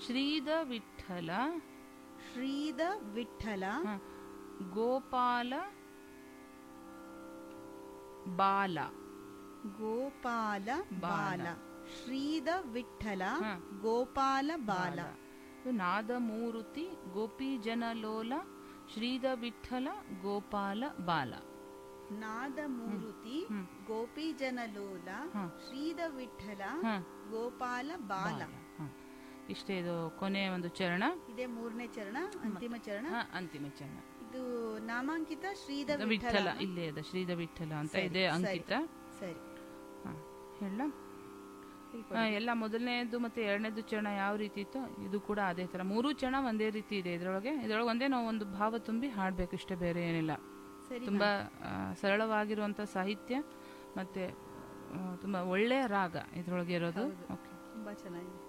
ಶ್ರೀದ ವಿಠಲ ಶ್ರೀದ ವಿಠಲ ಹ, ಗೋಪಾಲ ಬಾಲ ಗೋಪಾಲ ಬಾಲ ಶ್ರೀದ ವಿಠಲ ಹ. ಗೋಪಾಲ ಬಾಲ ಇದು ನಾದಮೂರುತಿ ಗೋಪಿ ಜನಲೋಲ ಶ್ರೀದ ವಿಠಲ ಗೋಪಾಲ ಬಾಲ ನಾದ ಮೂರುತಿ ಹ್ಮ್. ಗೋಪಿ ಜನಲೋಲ ಹ. ಶ್ರೀದ ವಿಠಲ ಹ, ಗೋಪಾಲ ಬಾಲ ಹ. ಇಷ್ಟೇ ಇದು ಕೊನೆಯ ಒಂದು ಚರಣ ಇದೇ ಮೂರನೇ ಚರಣ ಅಂತಿಮ ಚರಣ ಹ, ಅಂತಿಮ ಚರಣ ಇದು ನಾಮಾಂಕಿತ ಶ್ರೀದ ಇದು ವಿಠಲ ವಿಠಲ ಇಲ್ಲೇ ಇದೆ ಶ್ರೀದ ವಿಠಲ ಅಂತ ಸರಿ, ಇದೆ ಸರಿ. ಅಂಕಿತ ಸರಿ ಹ, ಹೇಳ ಎಲ್ಲ ಮೊದಲನೇದು ಮತ್ತೆ ಎರಡನೇದು ಚರಣ ಯಾವ ರೀತಿ ಇತ್ತು ಇದು ಕೂಡ ಅದೇ ತರ ಮೂರು ಚರಣ ಒಂದೇ ರೀತಿ ಇದೆ ಇದ್ರೊಳಗೆ ಇದ್ರೊಳಗೆ ಒಂದೇ ನಾವು ಒಂದು ಭಾವ ತುಂಬಿ ಹಾಡ್ಬೇಕು ಇಷ್ಟೇ ಬೇರೆ ಏನಿಲ್ಲ ಸರಿ ತುಂಬಾ ಆ, ಸರಳವಾಗಿರುವಂತ ಸಾಹಿತ್ಯ ಮತ್ತೆ ಆ, ತುಂಬಾ ಒಳ್ಳೆಯ ರಾಗ ಇದ್ರೊಳಗೆ ಇರೋದು ಹೌದು. ಓಕೆ ತುಂಬಾ ಚೆನ್ನಾಗಿದೆ